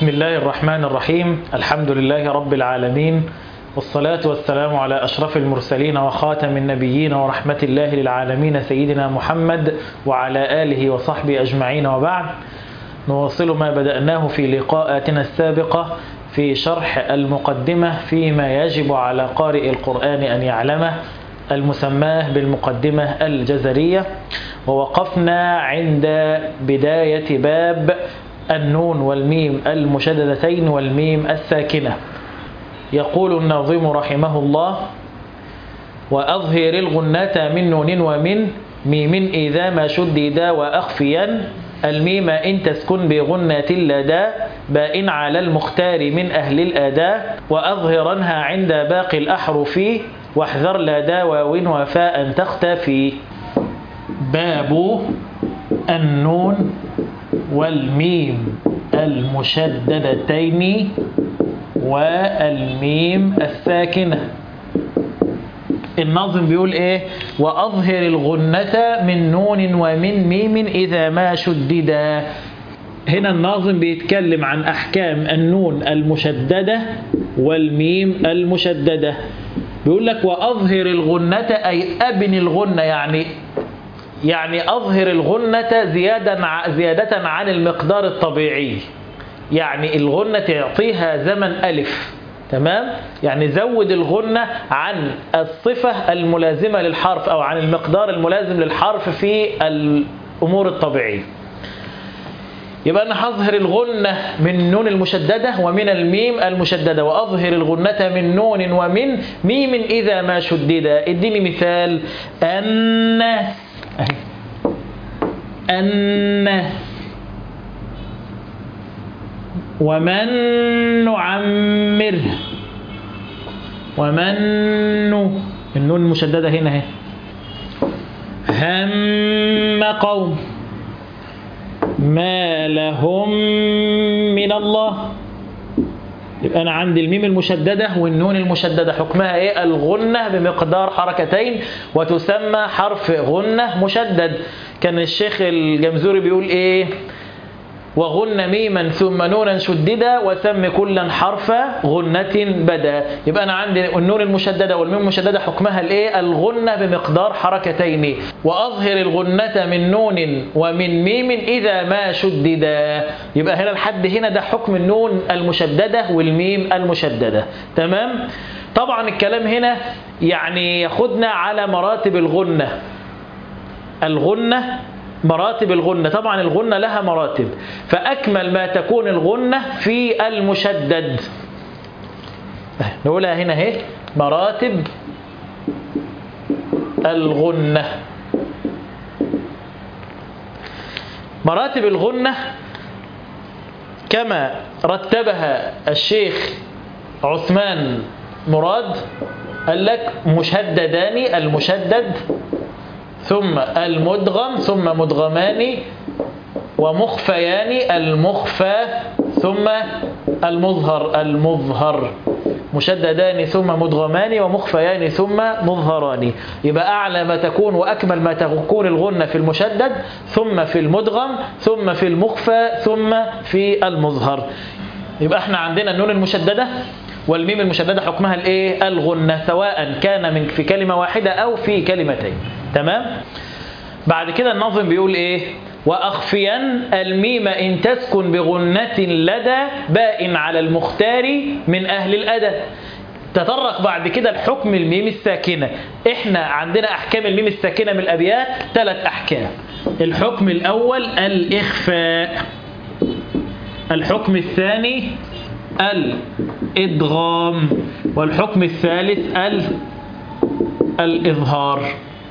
بسم الله الرحمن الرحيم الحمد لله رب العالمين والصلاة والسلام على أشرف المرسلين وخاتم النبيين ورحمة الله للعالمين سيدنا محمد وعلى آله وصحبه أجمعين وبعد نواصل ما بدأناه في لقاءاتنا السابقة في شرح المقدمة فيما يجب على قارئ القرآن أن يعلمه المسماه بالمقدمة الجزرية ووقفنا عند بداية باب النون والميم المشددتين والميم الساكنة يقول الناظم رحمه الله وأظهر الغنة من نون ومن ميم إذا ما شددا وأخفيا الميم إن تسكن بغنة لدى باء على المختار من أهل الأداء وأظهرنها عند باقي الأحرف واحذر لدى واو وفاء تختفي باب النون والميم المشددتين والميم الساكنة الناظم بيقول ايه وأظهر الغنة من نون ومن ميم إذا ما شددا هنا الناظم بيتكلم عن أحكام النون المشددة والميم المشددة بيقول لك وأظهر الغنة أي أبن الغنة يعني يعني أظهر الغنة زيادة زيادة عن المقدار الطبيعي يعني الغنة تعطيها زمن ألف تمام يعني زود الغنة عن الصفة الملازمة للحرف أو عن المقدار الملازم للحرف في الأمور الطبيعية يبقى أنا هظهر الغنة من النون المشددة ومن الميم المشددة وأظهر الغنة من نون ومن ميم إذا ما شددا اديني مثال الناس أهي الناس ومن نعمره ومن النون المشددة هنا اهي هم قوم ما لهم من الله يبقى أنا عندي الميم المشددة والنون المشددة حكمها إيه الغنة بمقدار حركتين وتسمى حرف غنة مشدد كان الشيخ الجمزوري بيقول إيه وغن ميما ثم نونا شددا وسم كلا حرف غنة بدا يبقى أنا عندي النون المشددة والميم المشددة حكمها الإيه الغنة بمقدار حركتين وأظهر الغنة من نون ومن ميم إذا ما شددا يبقى هنا لحد هنا ده حكم النون المشددة والميم المشددة تمام طبعا الكلام هنا يعني ياخدنا على مراتب الغنة الغنة مراتب الغنة طبعا الغنة لها مراتب فأكمل ما تكون الغنة في المشدد نقولها هنا اهي مراتب الغنة مراتب الغنة كما رتبها الشيخ عثمان مراد قال لك مشددان المشدد ثم المدغم ثم مدغمان ومخفيان المخفى ثم المظهر المظهر مشددان ثم مدغمان ومخفيان ثم مظهران يبقى أعلى ما تكون وأكمل ما تكون الغنة في المشدد ثم في المدغم ثم في المخفى ثم في المظهر يبقى احنا عندنا النون المشددة والميم المشددة حكمها الايه الغنة سواء كان من في كلمة واحدة أو في كلمتين تمام بعد كده الناظم بيقول ايه وأخفيا الميم إن تسكن بغنة لدى باء على المختار من أهل الأدى تطرق بعد كده الحكم الميم الساكنة احنا عندنا أحكام الميم الساكنة من الأبيات ثلاث أحكام الحكم الأول الإخفاء الحكم الثاني الإدغام والحكم الثالث الإظهار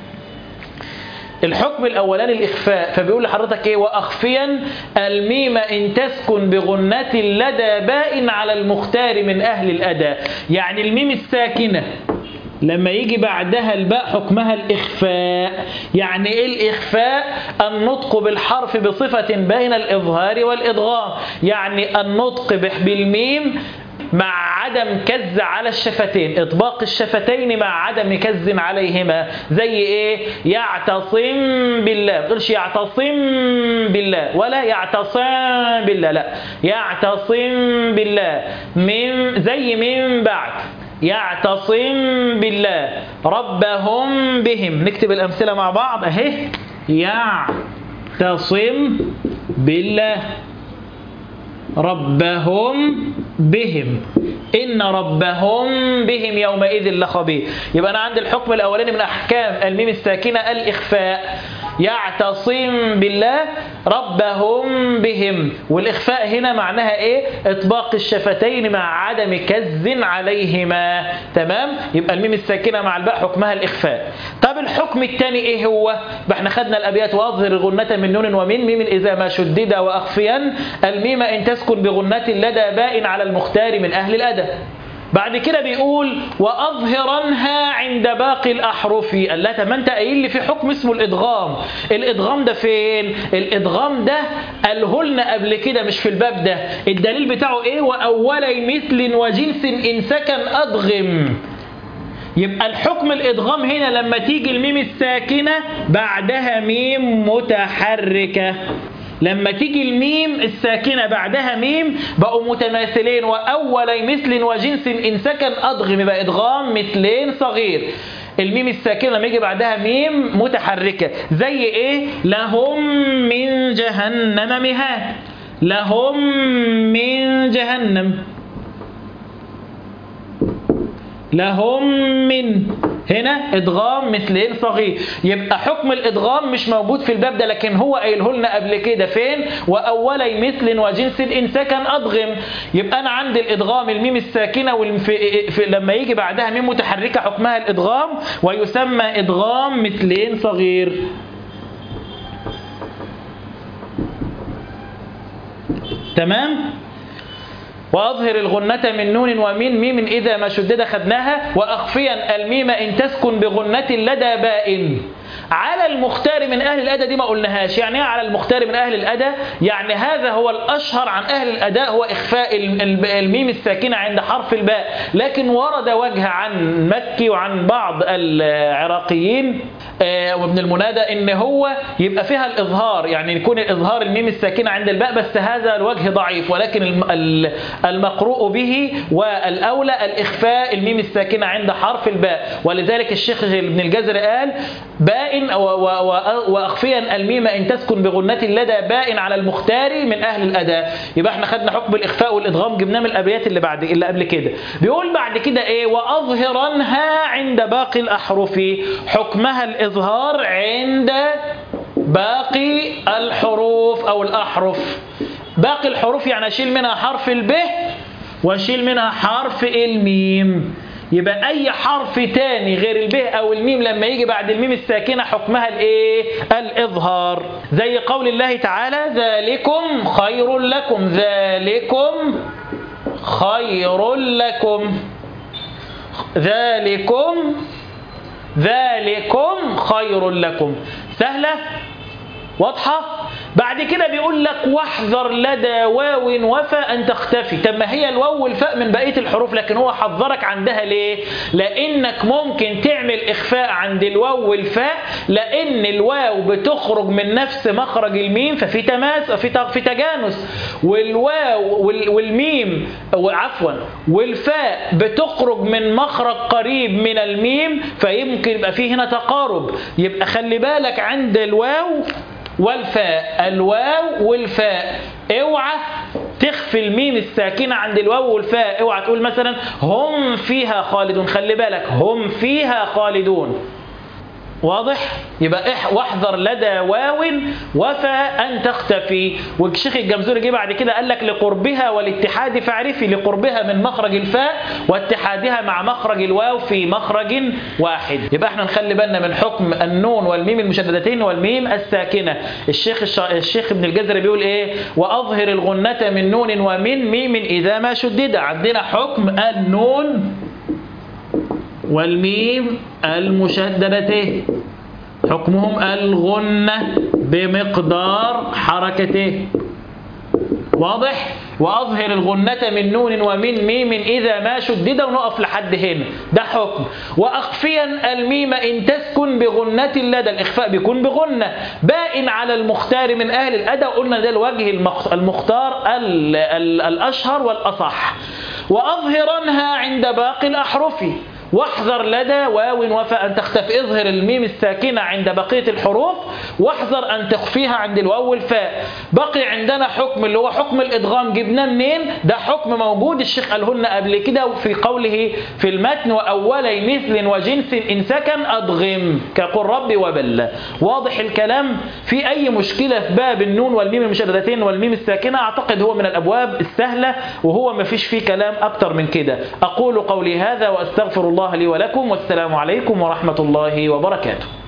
الحكم الأولاني الإخفاء فبيقول لحضرتك إيه وأخفيا الميم إن تسكن بغنة لدى باء على المختار من أهل الأداء يعني الميم الساكنة لما يجي بعدها الباء حكمها الإخفاء يعني إيه الإخفاء النطق بالحرف بصفة بين الإظهار والإدغام يعني النطق بالميم مع عدم كز على الشفتين إطباق الشفتين مع عدم كز عليهما زي إيه يعتصم بالله ما تقولش يعتصم بالله ولا يعتصم بالله لا يعتصم بالله من زي من بعد يعتصم بالله ربهم بهم نكتب الأمثلة مع بعض أهي يعتصم بالله ربهم بهم إن ربهم بهم يومئذ لخبير يبقى أنا عندي الحكم الأولاني من أحكام الميم الساكنة الإخفاء يعتصم بالله ربهم بهم والإخفاء هنا معناها إيه إطباق الشفتين مع عدم كز عليهما تمام يبقى الميم الساكنة مع الباء حكمها الإخفاء طب الحكم الثاني إيه هو يبقى احنا خدنا الأبيات وأظهر الغنة من نون ومن ميم إذا ما شدد وأخفيا الميم إن تسكن بغنة لدى باء على المختار من أهل الأدب بعد كده بيقول وأظهرنها عند باقي الأحرف قال لها طب ما أنت قايل لي في حكم اسمه الإدغام الإدغام ده فين الإدغام ده قاله لنا قبل كده مش في الباب ده الدليل بتاعه إيه وأولي مثل وجنس إن سكن أدغم يبقى الحكم الإدغام هنا لما تيجي الميم الساكنة بعدها ميم متحركة لما تيجي الميم الساكنة بعدها ميم بقوا متماثلين وأولي مثل وجنس إن سكن أضغم يبقى إدغام مثلين صغير الميم الساكنة لما يجي بعدها ميم متحركة زي إيه لهم من جهنم مهاد لهم من جهنم لهم من هنا ادغام مثلين صغير يبقى حكم الادغام مش موجود في الباب ده لكن هو قايله لنا قبل كده فين واولي مثل وجنس ان سكن ادغم يبقى انا عندي الادغام الميم الساكنه والف... في... لما يجي بعدها ميم متحركه حكمها الادغام ويسمى ادغام مثلين صغير تمام وأظهر الغنة من نون ومن ميم إذا ما شدد خدناها وأخفيا الميم إن تسكن بغنة لدى باء على المختار من أهل الأداء دي ما قلناهاش يعني ايه على المختار من أهل الأداء يعني هذا هو الأشهر عن أهل الأداء هو إخفاء الميم الساكنة عند حرف الباء لكن ورد وجه عن مكي وعن بعض العراقيين وابن المنادى ان هو يبقى فيها الإظهار يعني يكون الإظهار الميم الساكنة عند الباء بس هذا الوجه ضعيف ولكن المقروء به والأولى الإخفاء الميم الساكنة عند حرف الباء ولذلك الشيخ ابن الجزر قال باء وأخفيا الميم إن تسكن بغنة لدى باء على المختار من أهل الأداء يبقى احنا خدنا حكم الإخفاء والإدغام جبناه من الأبيات اللي بعد اللي قبل كده بيقول بعد كده إيه وأظهرنها عند باقي الأحرف حكمها الإظهار عند باقي الحروف أو الأحرف باقي الحروف يعني أشيل منها حرف الب وأشيل منها حرف الميم يبقى اي حرف تاني غير البه او الميم لما يجي بعد الميم الساكنه حكمها الايه الاظهار زي قول الله تعالى ذلكم خير لكم ذلكم خير لكم ذلكم ذلكم خير لكم سهله واضحه بعد كده بيقول لك واحذر لدى واو وفاء أن تختفي طب ما هي الواو والفاء من بقية الحروف لكن هو حذرك عندها ليه لأنك ممكن تعمل إخفاء عند الواو والفاء لأن الواو بتخرج من نفس مخرج الميم ففي تماس في في تجانس والواو والميم عفوا والفاء بتخرج من مخرج قريب من الميم فيمكن يبقى فيه هنا تقارب يبقى خلي بالك عند الواو والفاء الواو والفاء اوعى تخفي الميم الساكنة عند الواو والفاء اوعى تقول مثلا هم فيها خالدون خلي بالك هم فيها خالدون واضح يبقى إح واحذر لدى واو وفاء أن تختفي والشيخ الجمزوري جه بعد كده قال لك لقربها والاتحاد فاعرفي لقربها من مخرج الفاء واتحادها مع مخرج الواو في مخرج واحد يبقى احنا نخلي بالنا من حكم النون والميم المشددتين والميم الساكنة الشيخ الش... الشيخ ابن الجزري بيقول ايه وأظهر الغنة من نون ومن ميم إذا ما شدد عندنا حكم النون والميم المشددتين حكمهم الغنة بمقدار حركته واضح وأظهر الغنة من نون ومن ميم إذا ما شدد ونقف لحد هنا ده حكم وأخفيا الميم إن تسكن بغنة لدى الإخفاء بيكون بغنة بائن على المختار من أهل الأداء قلنا ده الوجه المختار ال ال الأشهر والأصح وأظهرنها عند باقي الأحرف واحذر لدى واو وفاء أن تختفي اظهر الميم الساكنة عند بقية الحروف واحذر أن تخفيها عند الواو والفاء بقي عندنا حكم اللي هو حكم الإدغام جبناه منين ده حكم موجود الشيخ قاله لنا قبل كده في قوله في المتن وأولي مثل وجنس إن سكن أدغم كقل ربي وبل واضح الكلام في أي مشكلة في باب النون والميم المشددتين والميم الساكنة أعتقد هو من الأبواب السهلة وهو ما فيش فيه كلام أكتر من كده أقول قولي هذا وأستغفر الله لي ولكم والسلام عليكم ورحمة الله وبركاته